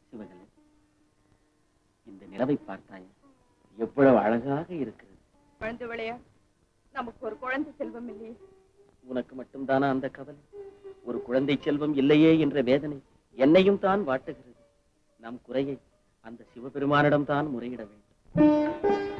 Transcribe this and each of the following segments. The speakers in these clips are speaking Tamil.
சிவகலை இந்த நிலவை பார்த்தாயா எவ்வளவு அழகாக இருக்கிறது குழந்தை விளையா நமக்கு ஒரு குழந்தை செல்வம் இல்லையே உனக்கு மட்டும்தானா அந்த கவலை ஒரு குழந்தை செல்வம் இல்லையே என்ற வேதனை என்னையும் தான் வாட்டுகிறது நம் குறையை அந்த சிவபெருமானிடம் தான் முறையிட வேண்டும்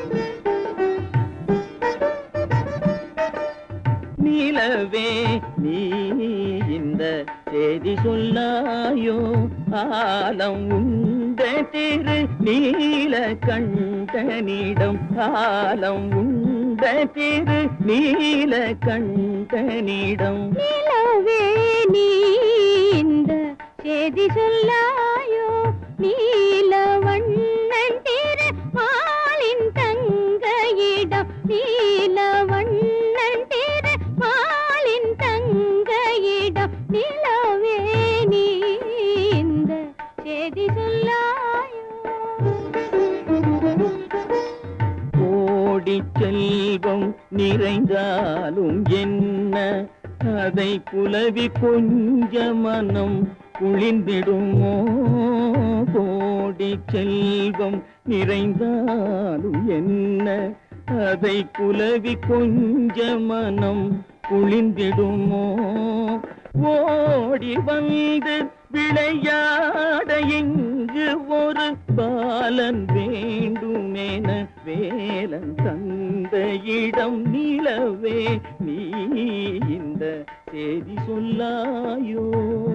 நீலவே நீ இந்த செய்தி சொல்லாயோ ஆலம் உண்ட திரு நீல கண்டனிடம் ஆலம் உண்ட திரு நீல கண்டனிடம் நிலவே நீ இந்த செய்தி சொல்லாயோ நீல வண்ணன் திரு மாலின் தங்கையிடம் நீல வண்ணன் திரு மாலின் தங்கையிடம் நிலவே நீ இந்த செய்தி சொல்லாயோ கோடி செல்வம் நிறைந்தாலும் என்ன அதை புலவி கொஞ்ச மனம் குளிர்ந்திடுமோ கோடி செல்வம் நிறைந்தாலும் என்ன அதை புலவி கொஞ்ச மனம் குளிர்ந்திடுமோ ஓடி வந்து விளையாட இங்கு ஒரு பாலன் வேண்டுமென வேலன் தந்த இடம் நிலவே நீ இந்த செய்தி சொல்லாயோ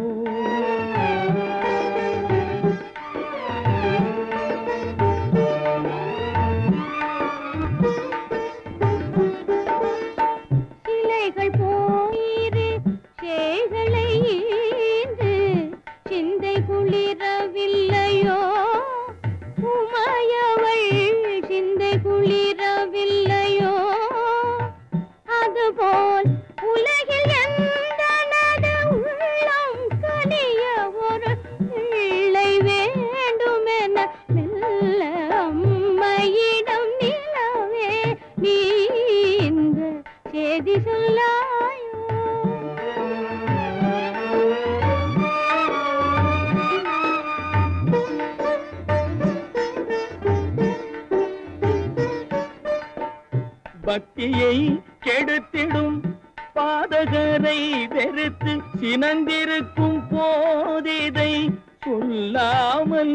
சிலைகள் போயிரு சேகளை ஈன்று சிந்தை குளிரவில்லையோ உமையவள் சிந்தை குளிரவில்லையோ அதுபோல் உலகில் எந்தனது உள்ளம் கனிய ஒரு பிள்ளை வேண்டுமென மெல்ல அம்மையிடம் நிலவே நீ இந்த செய்தி சொல்லாயோ பக்தியை கெடுத்திடும் பாதகரை வெறுத்து சினந்திருக்கும் போதிதை சொல்லாமல்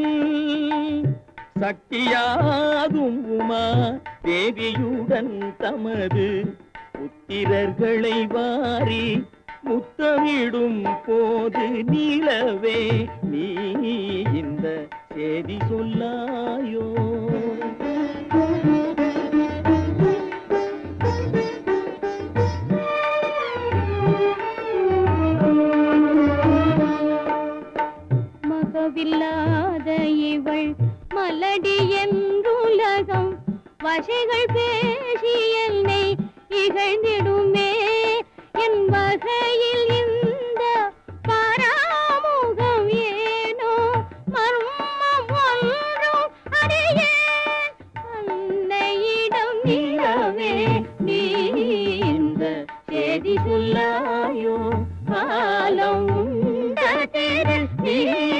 சக்தியாகும் உமா தேவியுடன் தமது புத்திரர்களை வாரி முத்தமிடும் போது நீலவே நீ இந்த செய்தி சொல்லாயோ மகவில்லாத இவள் மலடி என்றுலகம் வசைகள் பேசி என்னை இகழ்ந்திடுமே என் வகையில் இந்த பராமுகம் ஏனோ மர்மம் ஒன்றும் அறியேன் அன்னையிடம் நிலவே நீ இந்த செய்தி சொல்லாயோ காலம் உண்ட திரு நீல